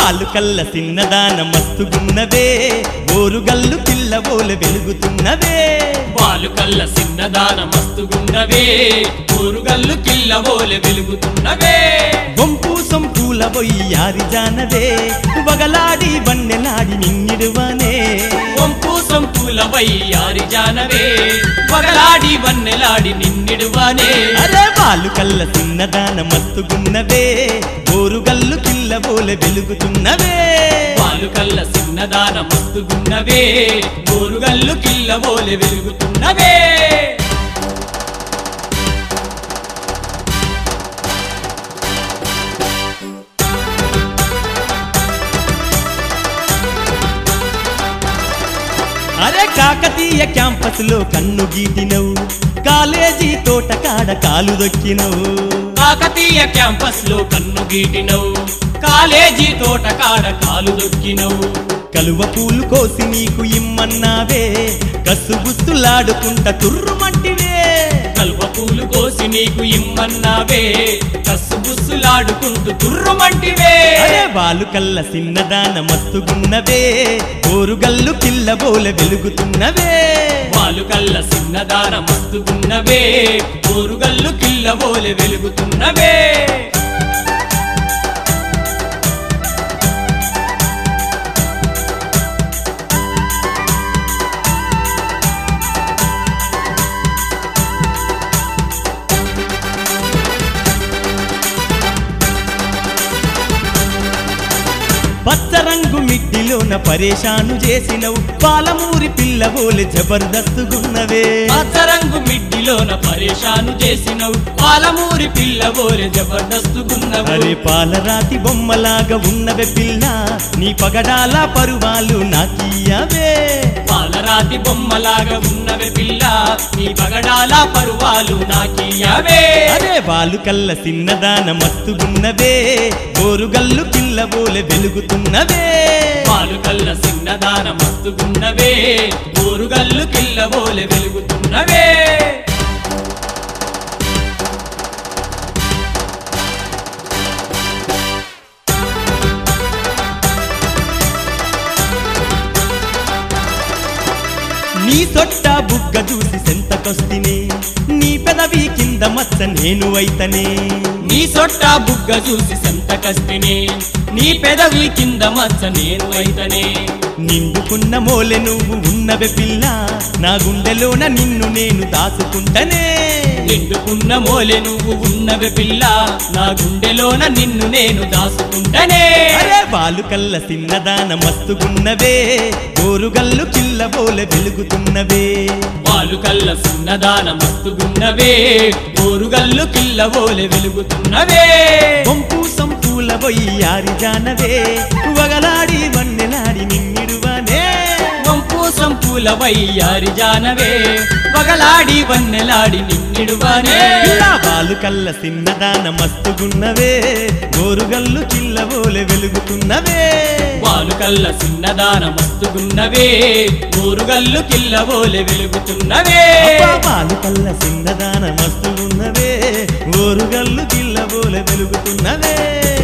పాలు కల్ల సిన్నదాన మస్తుగున్నవే ఓరుగల్లు పిల్లవోల వెలుగుతున్నవే పాలు కల్ల సిన్నదాన మస్తుగున్నవే ఊరుగల్లు కిల్లవోలె వెలుగుతున్నవే వంపు సొంపూల బొయ్యారి జానవే వగలాడి వన్నెలాడి నిన్నిడువనే వంపు సంపూల వయ్యారి జానవే పగలాడి వన్నెలాడి నిన్నిడువానే అరే పాలు కల్ల సిన్నదాన మస్తుగున్నవే ఓరుగల్లు పిల్లవోల వెలుగుతున్నవే పాలు కల్ల సిన్నదాన మస్తుగున్నవే ఊరుగల్లు కిల్లవోలె వెలుగుతున్నవే అరే కాకతీయ క్యాంపస్ లో కన్ను గీటినవు కాలేజీ తోట కాడ కాలు దొక్కినవు కాకతీయ క్యాంపస్ లో కన్ను గీటినవు కాలేజీ తోట కాడ కాలు దొక్కినవు కలువ పూలు కోసి నీకు ఇమ్మన్నావే కసుబుస్తులాడుకుంట తుర్రుమంటివే కల్వ పూలు కోసి నీకు ఇమ్మన్నావే కస్సు బుస్సులాడుకుంటూ తుర్రుమంటివే అరే బాలు కల్ల సిన్నదాన మస్తుగున్నవే ఓరుగల్లు పిల్లబోల వెలుగుతున్నవే వాళ్ళు కల్ల సిన్నదాన మస్తుగున్నవే ఊరుగల్లు కిల్లబోలె వెలుగుతున్నవే పచ్చరంగు మిడ్డిలోన పరేషాను చేసినవు పాలమూరి పిల్లబోలె జబర్దస్తుగున్నవే పచ్చరంగు మిడ్డిలోన పరేషాను చేసినవు పాలమూరి పిల్లబోలె జబర్దస్తుగున్నవు అరే పాలరాతి బొమ్మలాగా ఉన్నవే పిల్ల నీ పగడాల పరువాలు నాకీయవే పాలరాతి బొమ్మలాగా ఉన్నవే పిల్ల నీ పగడాల పరువాలు నాకియవే అరే బాలు కల్ల సిన్నదాన మస్తుగున్నవే గోరుగల్లు పిల్లబోలె వెలుగుతున్నవే పాలు కల్ల సిన్నదాన మస్తుగున్నవే ఊరుగల్లు కిల్లబోలె వెలుగుతున్నవే నీ తొట్ట బుగ్గ చూసి సెంతకొస్తినే నీ పెదవి కింద మచ్చ నేను అయితనే నీ సొట్ట బుగ్గ చూసి సంతకస్తినే నీ పెదవి కింద మచ్చ నేను అయితనే నిండుకున్న మోలె నువ్వు ఉన్నవే పిల్ల నా గుండెలోన నిన్ను నేను దాచుకుంటనే నిండుకున్న మోలె నువ్వు ఉన్నవే పిల్ల నా గుండెలోన నిన్ను నేను దాసుకుంటనే అరే బాలు కల్ల సిన్నదాన మస్తుగున్నవే గోరుగల్లు కిల్లబోలె వెలుగుతున్నవే పాలు కల్ల సున్నదాన మస్తుగున్నవే ఊరుగల్లు కిల్లబోలె వెలుగుతున్నవే వంపు సంపూల బొయ్యారి జానవే వగలాడి వన్నెలాడి నిన్నిడువనే వంపు సంపూల వయ్యారి జానవే పగలాడి వన్నెలాడి నిన్నిడువానే పిల్ల బాలు కల్ల సిన్నదాన మస్తుగున్నవే గోరుగల్లు కిల్లబోలె వెలుగుతున్నవే పాలు కల్ల సిన్నదాన మస్తుగున్నవే ఊరుగల్లు కిల్లబోలె వెలుగుతున్నవే అబ్బా బాలు కల్ల సిన్నదాన మస్తుగున్నవే గోరుగల్లు కిల్లబోలె వెలుగుతున్నవే